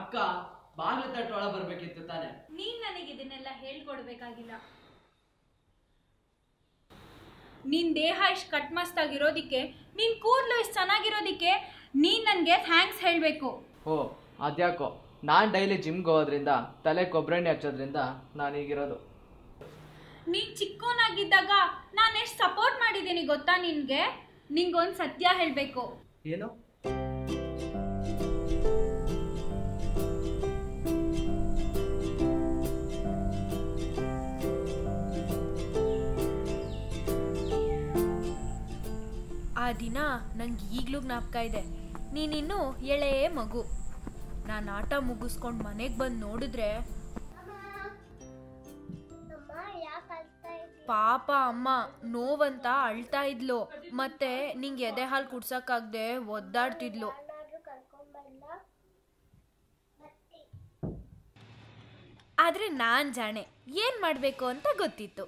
ಅಕ್ಕ ಬಾಗ್ಲು ತಟ್ಟು ಒಳ ಬರ್ಬೇಕಿತ್ತು ತಾನೆ ನೀನ್ ನನಗೆ ಇದನ್ನೆಲ್ಲ ಹೇಳ್ಕೊಡ್ಬೇಕಾಗಿಲ್ಲ ನಿನ್ ದೇಹ ಇಷ್ಟು ಕಟ್ ಮಸ್ತಾಗಿರೋದಿಕ್ಕೆ ನಿನ್ ಕೂದಲು ಇಷ್ಟು ಚೆನ್ನಾಗಿರೋದಿಕ್ಕೆ ನೀನ್ ನನಗೆ ಥ್ಯಾಂಕ್ಸ್ ಹೇಳಬೇಕು ಓ ಅದ್ಯಾಕೋ ನಾನು ಡೈಲಿ ಜಿಮ್ಗೆ ಹೋಗೋದ್ರಿಂದ ತಲೆ ಕೊಬ್ಬರೆಣ್ಣೆ ಹಚ್ಚೋದ್ರಿಂದ ನಾನು ಈಗಿರೋದು ನೀನ್ ಚಿಕ್ಕೋನಾಗಿದ್ದಾಗ ನಾನು ಎಷ್ಟು ಸಪೋರ್ಟ್ ಮಾಡಿದ್ದೀನಿ ಗೊತ್ತಾ ನಿನ್ಗೆ ನಿಂಗೊಂದು ಸತ್ಯ ಹೇಳಬೇಕು ಏನು ಆ ದಿನ ನಂಗೆ ಈಗಲೂ ಜ್ಞಾಪಕ ಇದೆ ನೀನಿನ್ನೂ ಎಳೆ ಮಗು ನಾನು ಆಟ ಮುಗಿಸ್ಕೊಂಡು ಮನೆಗೆ ಬಂದು ನೋಡಿದ್ರೆ ಪಾಪ ಅಮ್ಮ ನೋವಂತ ಅಳ್ತಾ ಇದ್ಲು ಮತ್ತೆ ನಿಂಗೆ ಎದೆ ಹಾಲು ಕುಡ್ಸಕ್ಕಾಗ್ದೆ ಒದ್ದಾಡ್ತಿದ್ಲು ಆದ್ರೆ ನಾನ್ ಜಾಣೆ ಏನ್ ಮಾಡ್ಬೇಕು ಅಂತ ಗೊತ್ತಿತ್ತು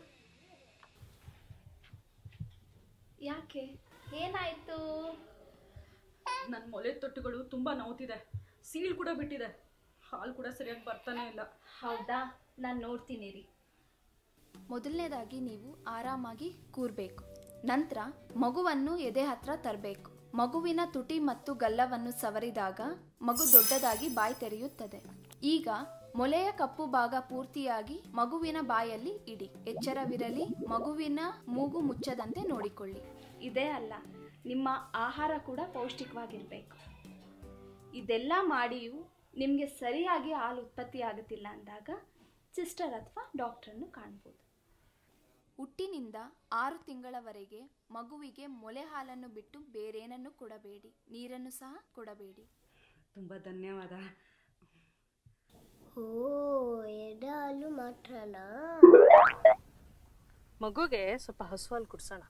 ಯಾಕೆ ಏನಾಯ್ತು ನನ್ನ ಮೊಲೆ ತೊಟ್ಟುಗಳು ತುಂಬ ನೋವ್ತಿದೆ ಸೀಲ್ ಕೂಡ ಬಿಟ್ಟಿದೆ ಹಾಲು ಕೂಡ ಸರಿಯಾಗಿ ಬರ್ತಾನೆ ಇಲ್ಲ ಹೌದಾ ನಾನು ನೋಡ್ತೀನಿ ರೀ ಮೊದಲನೇದಾಗಿ ನೀವು ಆರಾಮಾಗಿ ಕೂರಬೇಕು ನಂತರ ಮಗುವನ್ನು ಎದೆ ಹತ್ರ ತರಬೇಕು ಮಗುವಿನ ತುಟಿ ಮತ್ತು ಗಲ್ಲವನ್ನು ಸವರಿದಾಗ ಮಗು ದೊಡ್ಡದಾಗಿ ಬಾಯಿ ತೆರೆಯುತ್ತದೆ ಈಗ ಮೊಲೆಯ ಕಪ್ಪು ಭಾಗ ಪೂರ್ತಿಯಾಗಿ ಮಗುವಿನ ಬಾಯಲ್ಲಿ ಇಡಿ ಎಚ್ಚರವಿರಲಿ ಮಗುವಿನ ಮೂಗು ಮುಚ್ಚದಂತೆ ನೋಡಿಕೊಳ್ಳಿ ಇದೇ ಅಲ್ಲ ನಿಮ್ಮ ಆಹಾರ ಕೂಡ ಪೌಷ್ಟಿಕವಾಗಿರಬೇಕು ಇದೆಲ್ಲ ಮಾಡಿಯೂ ನಿಮಗೆ ಸರಿಯಾಗಿ ಹಾಲು ಉತ್ಪತ್ತಿ ಆಗುತ್ತಿಲ್ಲ ಅಂದಾಗ ಸಿಸ್ಟರ್ ಅಥವಾ ಡಾಕ್ಟ್ರನ್ನು ಕಾಣ್ಬೋದು ಹುಟ್ಟಿನಿಂದ ಆರು ತಿಂಗಳವರೆಗೆ ಮಗುವಿಗೆ ಮೊಲೆ ಹಾಲನ್ನು ಬಿಟ್ಟು ಬೇರೇನನ್ನು ಕೊಡಬೇಡಿ ನೀರನ್ನು ಸಹ ಕೊಡಬೇಡಿ ತುಂಬ ಧನ್ಯವಾದ ಓ ಎಡೆ ಹಾಲು ಮಾತ್ರನಾ ಮಗುಗೆ ಸ್ವಲ್ಪ ಹಸು ಹಾಲು ಕುಡ್ಸೋಣ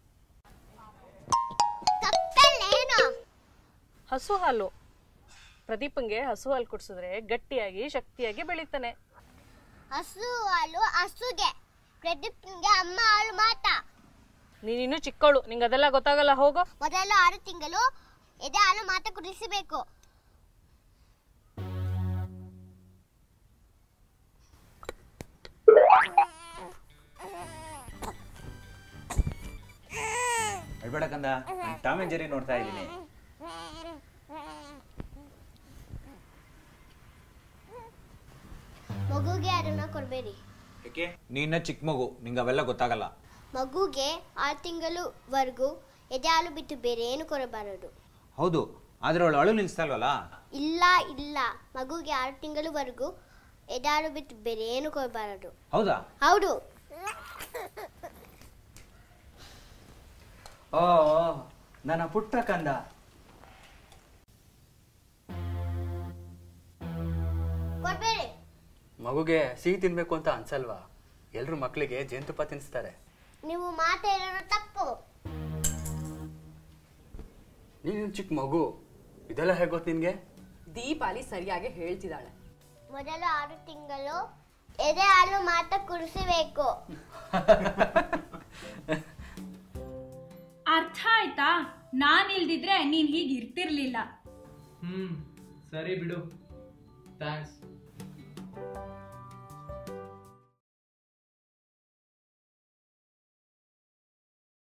ಹಸು ಹಾಲು ಪ್ರದೀಪಂಗೆ ಹಸು ಹಾಲು ಕುಡಿಸಿದ್ರೆ ಗಟ್ಟಿಯಾಗಿ ಶಕ್ತಿಯಾಗಿ ಬೆಳಿತಾನೆ ಹಸು ಹಾಲು ಹಸುಗೆ ಪ್ರದೀಪ್ಗೆ ಅಮ್ಮ ಹಾಲು ಮಾತ್ರ ನೀನಿನ್ನು ಚಿಕ್ಕವಳು ನಿಂಗೆ ಅದೆಲ್ಲ ಗೊತ್ತಾಗಲ್ಲ ಹೋಗೋ ಮೊದಲು ಆರು ತಿಂಗಳು ಎದೆ ಹಾಲು ಮಾತ್ರ ಕುಡಿಸಬೇಕು ಅಳ್ಬೇಡ ಕಂದ ನಾನು ಟಾಮ್ ಅಂಡ್ ಜೆರಿ ನೋಡ್ತಾ ಇದ್ದೀನಿ ಮಗುಗೆ ಅದನ್ನ ಕೊಡಬೇಡಿ ಯಾಕೆ ನೀನ ಚಿಕ್ಕ ಮಗು ನಿಂಗೆ ಅವೆಲ್ಲ ಗೊತ್ತಾಗಲ್ಲ ಮಗುಗೆ ಆರು ತಿಂಗಳವರೆಗೂ ಎದೆ ಹಾಲು ಬಿಟ್ಟು ಬೇರೆ ಏನು ಕೊಡಬಾರದು ಹೌದು ಆದ್ರೆ ಅವಳು ಅಳು ನಿಲ್ಲಿಸ್ತಾ ಇಲ್ವಲ್ಲ ಇಲ್ಲ ಇಲ್ಲ ಮಗುಗೆ ಆರು ತಿಂಗಳವರೆಗೂ ಎದೆ ಹಾಲು ಬಿಟ್ಟು ಬೇರೆ ಏನು ಕೊಡಬಾರದು ಹೌದಾ ಹೌದು ಓ ನನ್ನ ಪುಟ್ಟ ಕಂದ ಕೊಡಬೇಡಿ ಮಗುಗೆ ಸಿಹಿ ತಿನ್ಬೇಕು ಅಂತ ಅನ್ಸಲ್ವಾ ಎಲ್ರು ಮಕ್ಕಳಿಗೆ ಜೇನುತುಪ್ಪ ತಿನ್ನಿಸ್ತಾರೆ ನೀವು ಮಾತಾ ಹೇಳೋದು ತಪ್ಪು ನೀನು ಚಿಕ್ಕ ಮಗು ಇದೆಲ್ಲ ಹೇಗೆ ಗೊತ್ತು ನಿನ್ಗೆ ದೀಪಾಲಿ ಸರಿಯಾಗಿ ಹೇಳ್ತಿದ್ದಾಳೆ ಮೊದಲು ಆರು ತಿಂಗಳು ಎದೆ ಹಾಲು ಮಾತ್ರ ಕುಡಿಸಬೇಕು ಅರ್ಥ ಆಯ್ತಾ ನಾನ್ ಇಲ್ದಿದ್ರೆ ನೀನ್ ಹೀಗೆ ಇರ್ತಿರ್ಲಿಲ್ಲ ಹ್ಮ್ ಸರಿ ಬಿಡು ಥ್ಯಾಂಕ್ಸ್